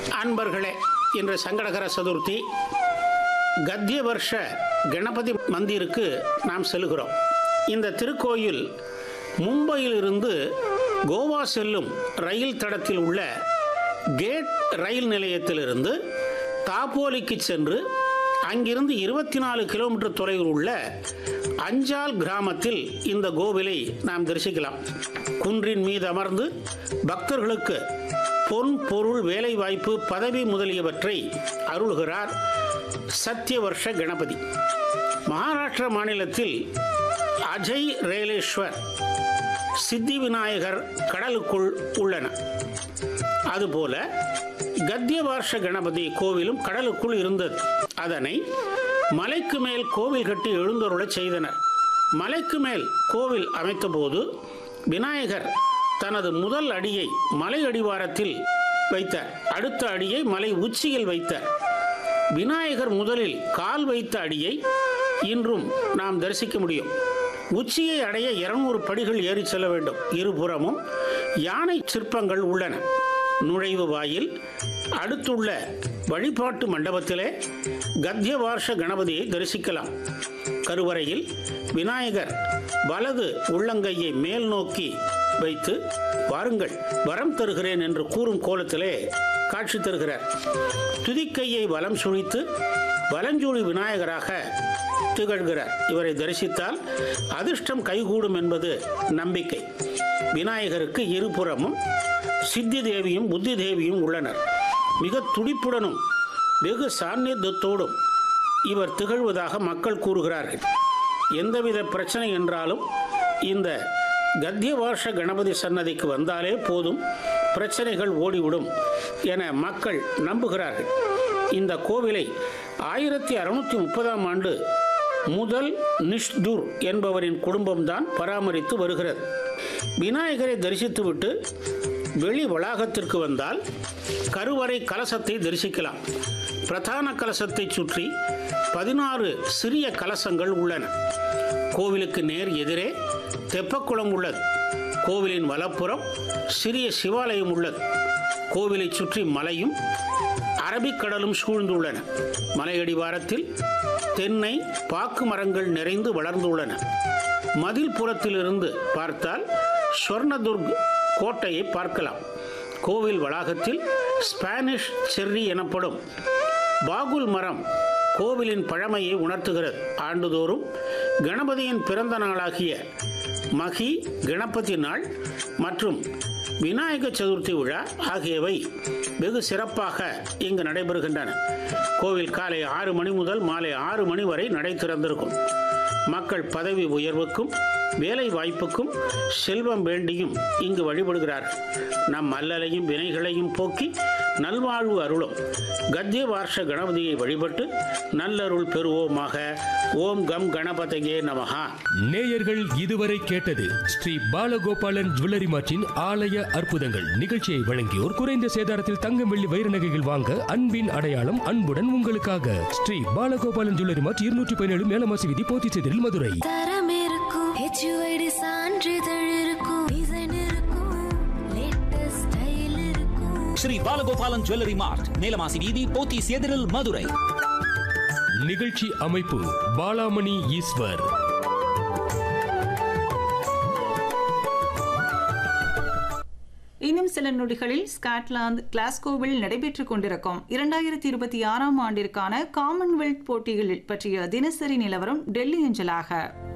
அன்பர்களே இன்று சங்கடகர சதுர்த்தி கத்திய வருஷ கணபதி மந்திருக்கு நாம் செல்கிறோம் இந்த திருக்கோயில் மும்பையிலிருந்து கோவா செல்லும் ரயில் தடத்தில் உள்ள கேட் ரயில் நிலையத்திலிருந்து தாப்போலிக்கு சென்று அங்கிருந்து இருபத்தி நாலு கிலோமீட்டர் தொலைவில் உள்ள அஞ்சால் கிராமத்தில் இந்த கோவிலை நாம் தரிசிக்கலாம் குன்றின் மீது அமர்ந்து பக்தர்களுக்கு பொன் பொருள் வேலைவாய்ப்பு பதவி முதலியவற்றை அருள்கிறார் சத்தியவர்ஷ கணபதி மகாராஷ்டிர மாநிலத்தில் அஜய் ரேலேஸ்வர் சித்தி விநாயகர் கடலுக்குள் உள்ளன அதுபோல கத்தியவார்ஷ கணபதி கோவிலும் கடலுக்குள் இருந்தது அதனை மலைக்கு மேல் கோவில் கட்டி எழுந்தருளச் செய்தனர் மலைக்கு மேல் கோவில் அமைத்தபோது விநாயகர் தனது முதல் அடியை மலை அடிவாரத்தில் வைத்தார் அடுத்த அடியை மலை உச்சியில் வைத்தார் விநாயகர் முதலில் கால் வைத்த அடியை இன்றும் நாம் தரிசிக்க முடியும் உச்சியை அடைய இருநூறு படிகள் ஏறி செல்ல வேண்டும் இருபுறமும் யானை சிற்பங்கள் உள்ளன நுழைவு வாயில் அடுத்துள்ள வழிபாட்டு மண்டபத்திலே கத்தியவார்ஷ கணபதியை தரிசிக்கலாம் கருவறையில் விநாயகர் வலது உள்ளங்கையை மேல் நோக்கி வைத்து வாருங்கள் வரம் தருகிறேன் என்று கூறும் கோலத்திலே காட்சி தருகிறார் துதிக்கையை வலம் சுழித்து வலஞ்சூழி விநாயகராக திகழ்கிறார் இவரை தரிசித்தால் அதிர்ஷ்டம் கைகூடும் என்பது நம்பிக்கை விநாயகருக்கு இருபுறமும் சித்தி தேவியும் புத்தி தேவியும் உள்ளனர் மிக துடிப்புடனும் வெகு சாநித்தியத்தோடும் இவர் திகழ்வதாக மக்கள் கூறுகிறார்கள் எந்தவித பிரச்சனை என்றாலும் இந்த கத்தியவார்ஷ கணபதி சன்னதிக்கு வந்தாலே போதும் பிரச்சனைகள் ஓடிவிடும் என மக்கள் நம்புகிறார்கள் இந்த கோவிலை ஆயிரத்தி அறுநூத்தி முப்பதாம் ஆண்டு முதல் நிஷ்துர் என்பவரின் குடும்பம்தான் பராமரித்து வருகிறது விநாயகரை தரிசித்துவிட்டு வெளி வளாகத்திற்கு வந்தால் கருவறை கலசத்தை தரிசிக்கலாம் பிரதான கலசத்தை சுற்றி பதினாறு சிறிய கலசங்கள் உள்ளன கோவிலுக்கு நேர் எதிரே தெப்பக்குளம் உள்ளது கோவிலின் வலப்புறம் சிறிய சிவாலயம் உள்ளது கோவிலை சுற்றி மலையும் அரபிக்கடலும் சூழ்ந்துள்ளன மலையடிவாரத்தில் தென்னை பாக்கு மரங்கள் நிறைந்து வளர்ந்துள்ளன மதில் புறத்திலிருந்து பார்த்தால் ஸ்வர்ணதுர்க் கோட்டையை பார்க்கலாம் கோவில் வளாகத்தில் ஸ்பானிஷ் செர்ரி எனப்படும் பாகுல் மரம் கோவிலின் பழமையை உணர்த்துகிறது ஆண்டுதோறும் கணபதியின் பிறந்த நாளாகிய மகி கணபதி நாள் மற்றும் விநாயக சதுர்த்தி விழா ஆகியவை வெகு சிறப்பாக இங்கு நடைபெறுகின்றன கோவில் காலை ஆறு மணி முதல் மாலை ஆறு மணி வரை நடை திறந்திருக்கும் மக்கள் பதவி உயர்வுக்கும் வேலை வாய்ப்புக்கும் செல்வம் வேண்டியும் இங்கு வழிபடுகிறார்கள் நம் அல்லலையும் வினைகளையும் போக்கி நல்வாழ்வு அருளும் கத்திய வார்ஷ கணபதியை வழிபட்டு நல்லருள் பெறுவோமாக ஓம் கம் கணபதையே நமகா நேயர்கள் இதுவரை கேட்டது ஸ்ரீ பாலகோபாலன் ஜுவல்லரி மார்ட்டின் ஆலய அற்புதங்கள் நிகழ்ச்சியை வழங்கியோர் குறைந்த சேதாரத்தில் தங்கம் வெள்ளி வைர நகைகள் வாங்க அன்பின் அடையாளம் அன்புடன் உங்களுக்காக ஸ்ரீ பாலகோபாலன் ஜுவல்லரி மார்ட் இருநூற்றி பதினேழு மேலமாசி விதி போத்திச்சேரில் மதுரை தரம் இருக்கும் ஹெச்யூஐடி சான்றிதழ் இருக்கும் டிசைன் இருக்கும் லேட்டஸ்ட் ஸ்டைல் இருக்கும் ஸ்ரீ பாலகோபாலன் ஜுவல்லரி மார்ட் நீலமாசி வீதி போத்தி சேதிரில் மதுரை நிகழ்ச்சி அமைப்பு பாலாமணி ஈஸ்வர் இன்னும் சில நொடிகளில் ஸ்காட்லாந்து கிளாஸ்கோவில் நடைபெற்றுக் கொண்டிருக்கும் இரண்டாயிரத்தி இருபத்தி ஆறாம் ஆண்டிற்கான காமன்வெல்த் போட்டிகள் பற்றிய தினசரி நிலவரம் டெல்லி அஞ்சலாக